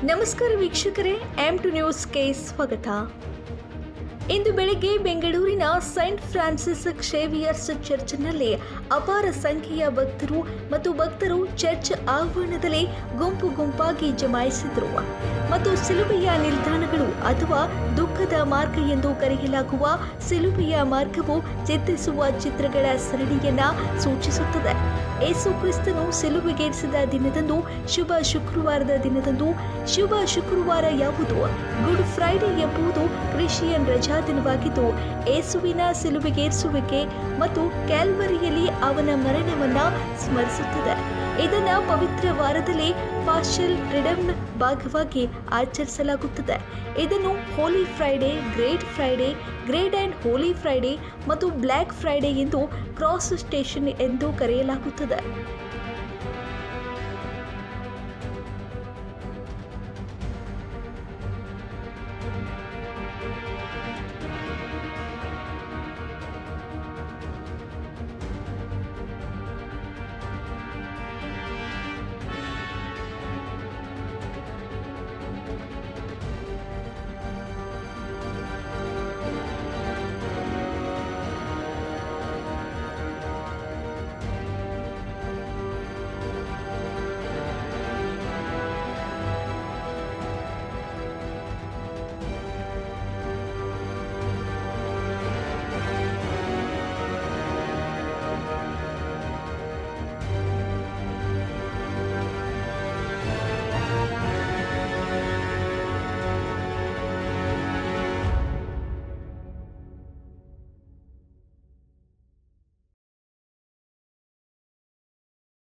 ನಮಸ್ಕಾರ ವೀಕ್ಷಕರೇ am to ನ್ಯೂಸ್ಗೆ ಸ್ವಾಗತ ಇಂದು ಬೆಳಗ್ಗೆ ಬೆಂಗಳೂರಿನ ಸೈಂಟ್ ಫ್ರಾನ್ಸಿಸ್ ಕ್ಸೇವಿಯರ್ಸ್ ಚರ್ಚ್ನಲ್ಲಿ ಅಪಾರ ಸಂಖ್ಯೆಯ ಭಕ್ತರು ಮತ್ತು ಭಕ್ತರು ಚರ್ಚ್ ಆವರಣದಲ್ಲಿ ಗುಂಪು ಗುಂಪಾಗಿ ಜಮಾಯಿಸಿದರು ಮತ್ತು ಸಿಲುಬೆಯ ನಿಲ್ದಾಣಗಳು ಅಥವಾ ದುಃಖದ ಮಾರ್ಗ ಎಂದು ಕರೆಯಲಾಗುವ ಸಿಲುಬೆಯ ಮಾರ್ಗವು ಚಿತ್ರಿಸುವ ಚಿತ್ರಗಳ ಸರಣಿಯನ್ನ ಸೂಚಿಸುತ್ತದೆ ಏಸು ಕ್ರಿಸ್ತನು ಸಿಲುಬೆಗೇರಿಸಿದ ದಿನದಂದು ಶುಭ ಶುಕ್ರವಾರದ ದಿನದಂದು ಶುಭ ಶುಕ್ರವಾರ ಯಾವುದು ಗುಡ್ ಫ್ರೈಡೆ ಎಂಬುದು ಕ್ರಿಶ್ಚಿಯನ್ ರಜಾ ದಿನವಾಗಿದ್ದು ಏಸುವಿನ ಸಿಲುಬೆಗೇರಿಸುವಿಕೆ ಮತ್ತು ಕ್ಯಾಲ್ವರಿಯಲ್ಲಿ ಅವನ ಮರಣವನ್ನ ಸ್ಮರಿಸುತ್ತದೆ ಇದನ್ನ ಪವಿತ್ರ ವಾರದಲ್ಲಿ ಪಾರ್ಷಲ್ ರಿಡಮ್ ಭಾಗವಾಗಿ ಆಚರಿಸಲಾಗುತ್ತದೆ ಇದನ್ನು Holy Friday Great Friday Great and Holy Friday ಮತ್ತು ಬ್ಲ್ಯಾಕ್ ಫ್ರೈಡೆ ಎಂದು ಕ್ರಾಸ್ ಸ್ಟೇಷನ್ ಎಂದು ಕರೆಯಲಾಗುತ್ತದೆ